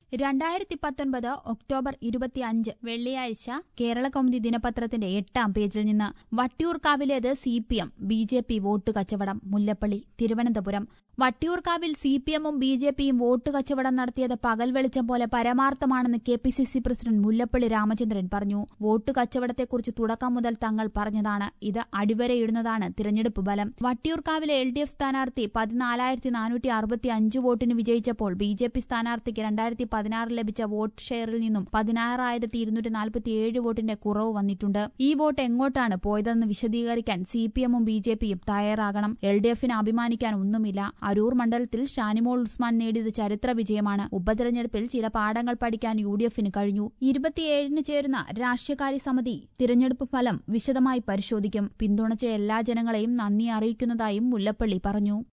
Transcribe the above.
രണ്ടായിരത്തി പത്തൊൻപത് ഒക്ടോബർ ഇരുപത്തിയഞ്ച് വെള്ളിയാഴ്ച കേരള കൗമുദി ദിനപത്രത്തിന്റെ എട്ടാം പേജിൽ നിന്ന് വട്ടിയൂർക്കാവിലേത് C P M B J P vote കച്ചവടം മുല്ലപ്പള്ളി തിരുവനന്തപുരം വട്ടിയൂർക്കാവിൽ സി പി എമ്മും ബി ജെ പിയും വോട്ട് കച്ചവടം നടത്തിയത് പകൽ വെളിച്ചം പോലെ പരമാർത്ഥമാണെന്ന് K P C C president Mullappally Ramachandran പറഞ്ഞു വോട്ട് കച്ചവടത്തെക്കുറിച്ച് തുടക്കം മുതൽ തങ്ങൾ പറഞ്ഞതാണ് ഇത് അടിവരയിടുന്നതാണ് തിരഞ്ഞെടുപ്പ് ഫലം വട്ടിയൂർക്കാവിലെ എൽ ഡി എഫ് സ്ഥാനാർത്ഥി പതിനാലായിരത്തി നാനൂറ്റി അറുപത്തി അഞ്ച് വോട്ടിന് വിജയിച്ചപ്പോൾ ബി ജെ പി സ്ഥാനാർത്ഥിക്ക് രണ്ടായിരത്തി പതിനാറിൽ ലഭിച്ച വോട്ട് ഷെയറിൽ നിന്നും പതിനാറായിരത്തി ഇരുന്നൂറ്റി നാൽപ്പത്തിയേഴ് വോട്ടിന്റെ കുറവ് വന്നിട്ടുണ്ട് ഈ വോട്ട് എങ്ങോട്ടാണ് പോയതെന്ന് വിശദീകരിക്കാൻ സി പി എമ്മും ബി ജെ പിയും തയ്യാറാകണം എൽ ഡി എഫിന് അഭിമാനിക്കാൻ ഒന്നുമില്ല അരൂർ മണ്ഡലത്തിൽ ഷാനിമോൾ ഉസ്മാൻ നേടിയത് ചരിത്ര വിജയമാണ് ഉപതെരഞ്ഞെടുപ്പിൽ ചില പാഠങ്ങൾ പഠിക്കാൻ യു ഡി എഫിന് കഴിഞ്ഞു ഇരുപത്തിയേഴിന് ചേരുന്ന രാഷ്ട്രീയകാര്യ സമിതി തിരഞ്ഞെടുപ്പ് ഫലം വിശദമായി പരിശോധിക്കും പിന്തുണച്ച എല്ലാ ജനങ്ങളെയും നന്ദി അറിയിക്കുന്നതായും മുല്ലപ്പള്ളി പറഞ്ഞു